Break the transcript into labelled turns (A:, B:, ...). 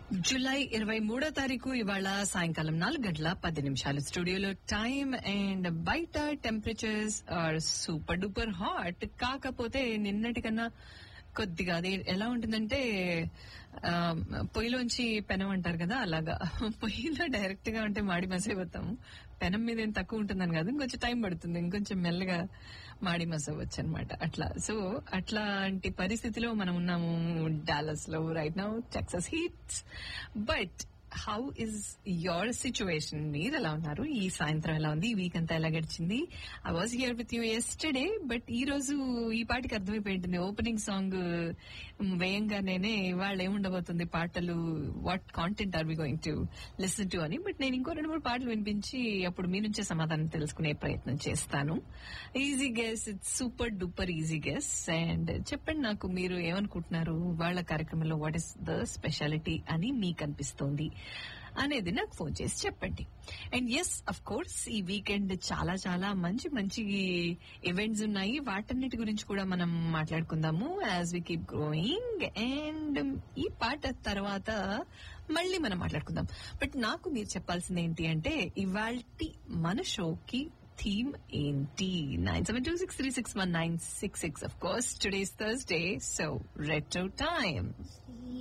A: July ఇరవై మూడో తారీఖు ఇవాళ సాయంకాలం నాలుగు గంటల పది నిమిషాలు స్టూడియోలో టైం అండ్ బయట temperatures are super duper hot కాకపోతే నిన్నటి కన్నా కొద్దిగా అది ఎలా ఉంటుందంటే ఆ, పొయ్యిలోంచి పెనం అంటారు కదా అలాగా పొయ్యిలో డైరెక్ట్ గా ఉంటే మాడి మసైపోతాము పెనం మీద ఏం తక్కువ ఉంటుందని కాదు ఇంకొంచెం టైం పడుతుంది ఇంకొంచెం మెల్లగా మాడి మసవచ్చు అనమాట అట్లా సో అట్లాంటి పరిస్థితిలో మనం ఉన్నాము డాలస్ లో right now Texas heats but how is your situation మీరు ఎలా ఉన్నారు ఈ సాయంత్రం ఎలా ఉంది ఈ వీక్ అంతా ఎలా గడిచింది I was here with you yesterday but ఈ రోజు ఈ పాటికి అర్థమైపోయింటుంది ఓపెనింగ్ సాంగ్ వేయంగానే ఇవాళ ఏముండబోతుంది పాటలు what content are we going to listen to అని బట్ నేను ఇంకో రెండు మూడు పాటలు వినిపించి అప్పుడు మీ నుంచే సమాధానం తెలుసుకునే ప్రయత్నం చేస్తాను easy guess it's super duper easy guess and చెప్పండి నాకు మీరు ఏమనుకుంటున్నారు వాళ్ళ కార్యక్రమంలో వాట్ ఇస్ ద స్పెషాలిటీ అని మీకు అనిపిస్తోంది అనేది నాకు ఫోన్ చేసి చెప్పండి అండ్ ఎస్ అఫ్ కోర్స్ ఈ వీకెండ్ చాలా చాలా మంచి మంచి ఈవెంట్స్ ఉన్నాయి వాటన్నిటి గురించి కూడా మనం మాట్లాడుకుందాము as we keep growing and ఈ పాట తర్వాత మళ్ళీ మనం మాట్లాడుకుందాం బట్ నాకు మీరు చెప్పాల్సింది ఏంటి అంటే ఇవాల్టి మన షోకి థీమ్ ఏంటి nine seven two six three six one nine six six of course today's Thursday so retro time